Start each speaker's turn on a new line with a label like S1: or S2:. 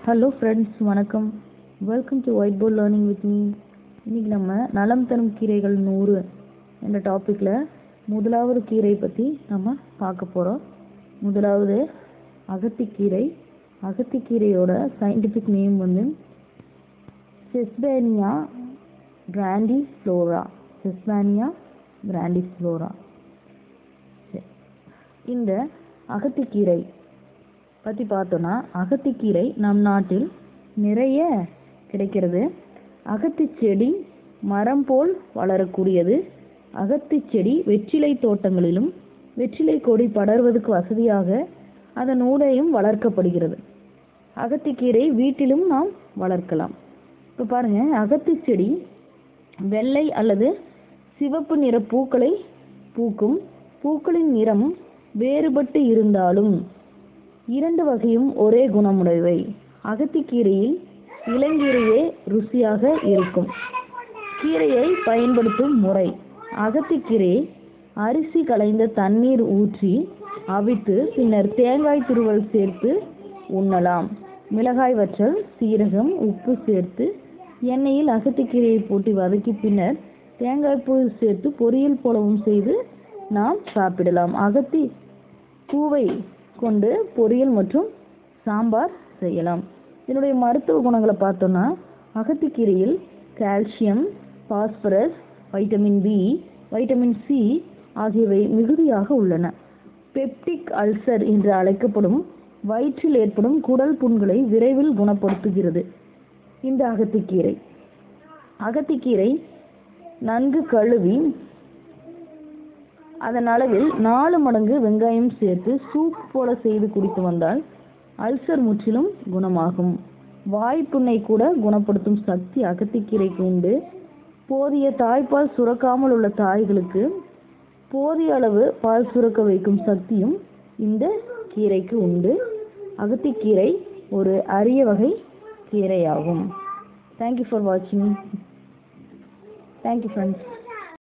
S1: hello friends வணக்கம் welcome to white board learning with me இன்னைக்கு நம்ம நலம் தரும் கீரைகள் நூறு என்ற டாப்பிக்கில் முதலாவது கீரை பற்றி நம்ம பார்க்க போகிறோம் முதலாவது அகத்திக்கீரை அகத்திக்கீரையோட சயின்டிஃபிக் நேம் வந்து Sesbania grandiflora Sesbania grandiflora இந்த அகத்திக்கீரை பற்றி பார்த்தோன்னா அகத்திக்கீரை நம் நாட்டில் நிறைய கிடைக்கிறது அகத்தி செடி மரம் போல் வளரக்கூடியது அகத்தி செடி வெற்றிலை தோட்டங்களிலும் வெற்றிலை கொடி படர்வதற்கு வசதியாக அதன் ஊடையும் வளர்க்கப்படுகிறது அகத்திக்கீரை வீட்டிலும் நாம் வளர்க்கலாம் இப்போ பாருங்க அகத்தி செடி வெள்ளை அல்லது சிவப்பு நிற பூக்களை பூக்கும் பூக்களின் நிறம் வேறுபட்டு இருந்தாலும் இரண்டு வகையும் ஒரே குணமுடையவை அகத்திக்கீரையில் இளங்கீரையே ருசியாக இருக்கும் கீரையை பயன்படுத்தும் முறை அகத்திக்கீரையை அரிசி கலைந்த தண்ணீர் ஊற்றி அவித்து பின்னர் தேங்காய் துருவல் சேர்த்து உண்ணலாம் மிளகாய் வற்றல் சீரகம் உப்பு சேர்த்து எண்ணெயில் அகத்திக்கீரையை போட்டு வதக்கி பின்னர் தேங்காய் பூ சேர்த்து பொரியல் போலவும் செய்து நாம் சாப்பிடலாம் அகத்தி பூவை கொண்டு பொரியல் மற்றும் சாம்பார் செய்யலாம் இதனுடைய மருத்துவ குணங்களை பார்த்தோம்னா அகத்திக்கீரையில் calcium phosphorus vitamin B vitamin C ஆகியவை மிகுதியாக உள்ளன பெப்டிக் அல்சர் என்று அழைக்கப்படும் வயிற்றில் ஏற்படும் குடல் புண்களை விரைவில் குணப்படுத்துகிறது இந்த அகத்திக்கீரை அகத்திக்கீரை நன்கு கழுவி அதன் அளவில் நாலு மடங்கு வெங்காயம் சேர்த்து சூப் போல செய்து குடித்து வந்தால் அல்சர் முற்றிலும் குணமாகும் வாய்ப்புண்ணை கூட குணப்படுத்தும் சக்தி அகத்திக்கீரைக்கு உண்டு போதிய தாய்ப்பால் சுரக்காமல் உள்ள தாய்களுக்கு போதிய அளவு பால் சுரக்க வைக்கும் சக்தியும் இந்த கீரைக்கு உண்டு அகத்திக்கீரை ஒரு அரிய வகை கீரையாகும் தேங்க்யூ ஃபார் வாட்சிங் தேங்க்யூ ஃப்ரெண்ட்ஸ்